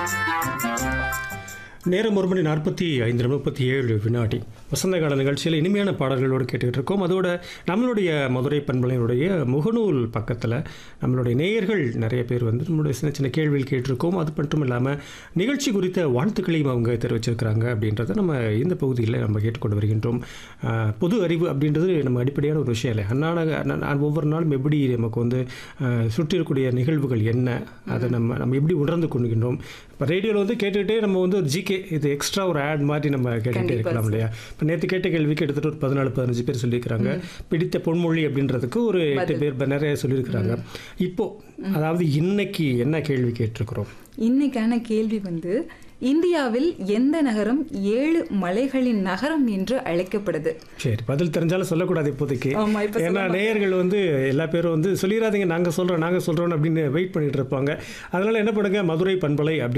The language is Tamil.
நேரம் ஒரு மணி நாற்பத்தி ஐந்து முப்பத்தி ஏழு வினாடி வசந்த கால நிகழ்ச்சியில் இனிமையான பாடல்களோடு கேட்டுக்கிட்டு இருக்கோம் அதோட நம்மளுடைய மதுரை பண்பலையினுடைய முகநூல் பக்கத்தில் நம்மளுடைய நேயர்கள் நிறைய பேர் வந்து நம்மளுடைய சின்ன சின்ன கேள்விகள் கேட்டிருக்கோம் அது மட்டும் இல்லாமல் நிகழ்ச்சி குறித்த வாழ்த்துக்களையும் அவங்க தெரிவிச்சிருக்கிறாங்க அப்படின்றத நம்ம இந்த பகுதியில் நம்ம கேட்டுக்கொண்டு வருகின்றோம் ஆஹ், பொது அறிவு அப்படின்றது நம்ம அடிப்படையான ஒரு விஷயம் இல்லை அன்னாட அன்ன- ஒவ்வொரு நாளும் எப்படி நமக்கு வந்து ஆஹ், சுற்றி இருக்கக்கூடிய நிகழ்வுகள் என்ன அதை நம்ம நம்ம எப்படி உணர்ந்து கொள்கின்றோம் இப்போ ரேடியோவில் வந்து கேட்டுக்கிட்டே நம்ம வந்து ஒரு ஜிகே இது எக்ஸ்ட்ரா ஒரு ஆட் மாதிரி நம்ம கேட்டுக்கிட்டே கண்டிப்பா இருக்கலாம் இல்லையா இப்போ நேற்று கேட்ட கேள்விக்கு கிட்டத்தட்ட ஒரு பதினாலு பதினஞ்சு பேர் சொல்லியிருக்கிறாங்க பிடித்த பொன்மொழி அப்படின்றதுக்கு ஒரு எட்டு பேர் இப்ப நிறைய சொல்லியிருக்கிறாங்க இப்போ அதாவது இன்னைக்கு என்ன கேள்வி கேட்டிருக்கிறோம் இன்னைக்கான கேள்வி வந்து இந்தியாவில் எந்த நகரம் ஏழு மலைகளின் நகரம் என்று அழைக்கப்படுது சரி பதில் தெரிஞ்சாலும் சொல்லக்கூடாது இப்போதைக்கு ஆமா, இப்ப ஏன்னா நேயர்கள் வந்து எல்லா பேரும் வந்து சொல்லிடாதீங்க நாங்கள் சொல்கிறோம் நாங்கள் சொல்கிறோம் அப்படின்னு வெயிட் பண்ணிட்டு இருப்பாங்க அதனால என்ன பண்ணுங்க மதுரை பண்பலை அப்படி